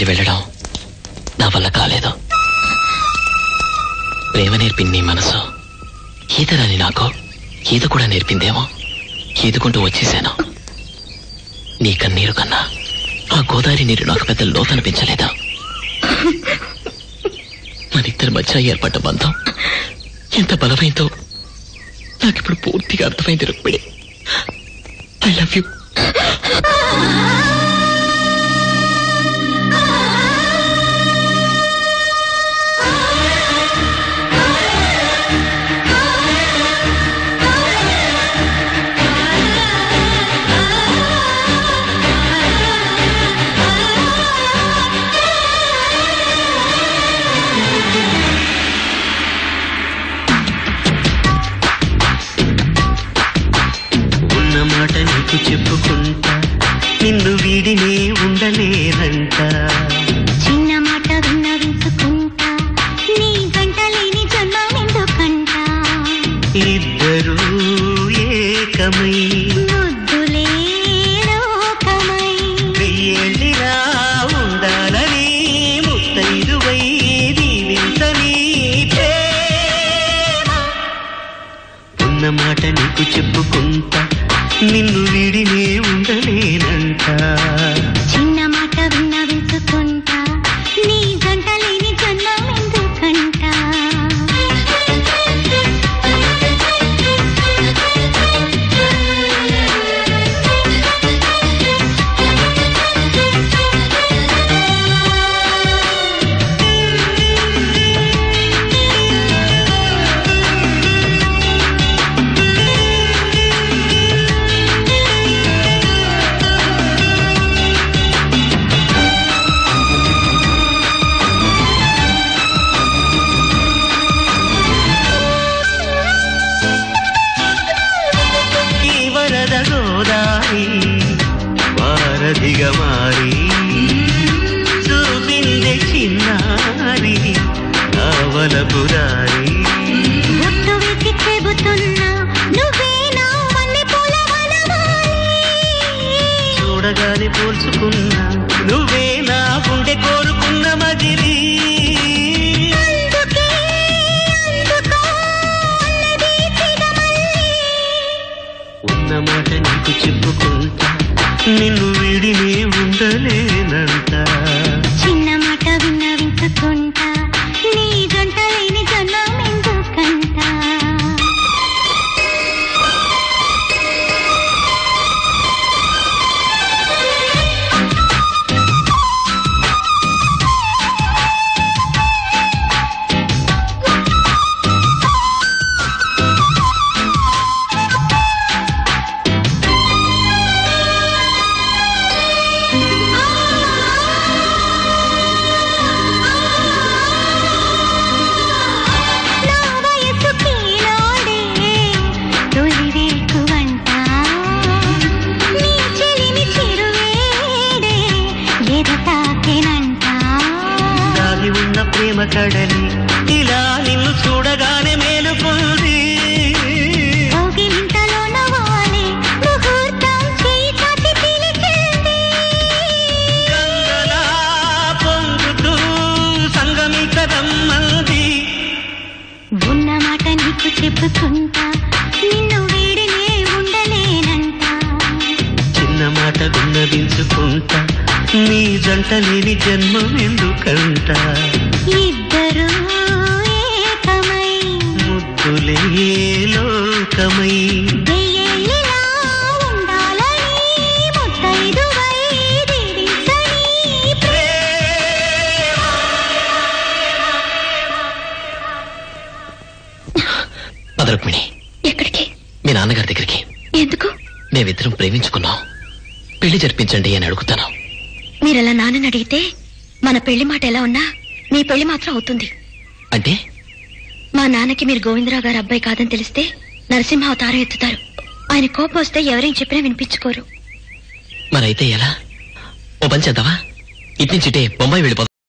వెళ్ళడం నా వల్ల కాలేదు ప్రేమ నేర్పింది నీ మనసు ఈతరాని నాకు ఈత కూడా నేర్పిందేమో ఈదుకుంటూ వచ్చేసాను నీ కన్నీరు కన్నా ఆ గోదావరి నీరు నాకు పెద్ద లోతనిపించలేదు మనిద్దరి మధ్య ఏర్పడ్డ బంధం ఎంత బలమైందో నాకిప్పుడు పూర్తిగా అర్థమైంది రుక్మిణి ఐ లవ్ యూ ఉన్న మాట నీకు చెప్పుకుంటా నిన్ను వీడినే ఉండలేనంట చిన్న మాట విన్నవించుకుంటా నీ గంట లేని జన్మమెందుకంట ఇద్దరూ ఏకమై ముద్దులే లోకమై వెయ్యేళ్ళిలా ఉండాలని ముత్తైదువై దీవించని ప్రేమ. ఉన్న మాట నీకు చెప్పుకుంటా నిన్ను వీడినే ఉండలేనంట చిన్న మాట విన్నవించుకుంటా నీ గంట లేని జన్మమెందుకంట ఈ వరద గోదారి వారధిగా మారి చూపిందే చిన్నారి నావల పురారి గుట్టు వేసి చెబుతున్నా నువ్వే నా వన్నె పూల వనమాలి చూడగానే పోల్చుకున్నా నువ్వే నా గుండె కోరుకున్న మదిరి అందుకే అందుకో అన్నది తిరమల్లి ఉన్న మాట నీకు చెప్పుకుంటా నిన్ను వీడినే ఉండలేనంట చిన్న మాట విన్నవించుకుంటా నీ జంట లేని జన్మమెందుకంట నా వయసుకి నాడే తొలి వేకువంట నీ చెలిని చిరువేడే ఎద తాకెనంట దాగి ఉన్న ప్రేమ కడలి ఇలా నిన్ను చూడగానే మేలుకుంది కౌగిలింతలో నవ్వాలి ముహూర్తం చేయి చాచి పిలిచింది గంగలా పొంగుతూ సంగమిక రమ్మంది ఉన్న మాట నీకు చెప్పుకుంటా నిన్ను వీడినే ఉండలేనంట చిన్న మాట విన్నవించుకుంటా నీ జంట లేని జన్మం ఎందుకంట ఇద్దరు ఏకమై ముద్దులే లోకమై వెయ్యేళ్ళిలా ఉండాలని ముత్తైదువై దీవించని పద రుక్మిణి ఎక్కడికి మీ నాన్నగారి దగ్గరికి ఎందుకు మేమిద్దరం ప్రేమించుకున్నాం పెళ్లి జరిపించండి అని అడుగుతాను మీరలా నాన్నని అడిగితే మన పెళ్లి మాట ఎలా ఉన్నా మీ పెళ్లి మాత్రం అవుతుంది అంటే మా నాన్నకి మీరు గోవిందరావు గారి అబ్బాయి కాదని తెలిస్తే నరసింహ అవతారం ఎత్తుతారు ఆయన కోపం వస్తే ఎవరేం చెప్పినా వినిపించుకోరు మరైతే ఎలా ఓ పని చేద్దావా ఇటు నుంచి ఇటే బొంబాయి వెళ్ళిపోదాం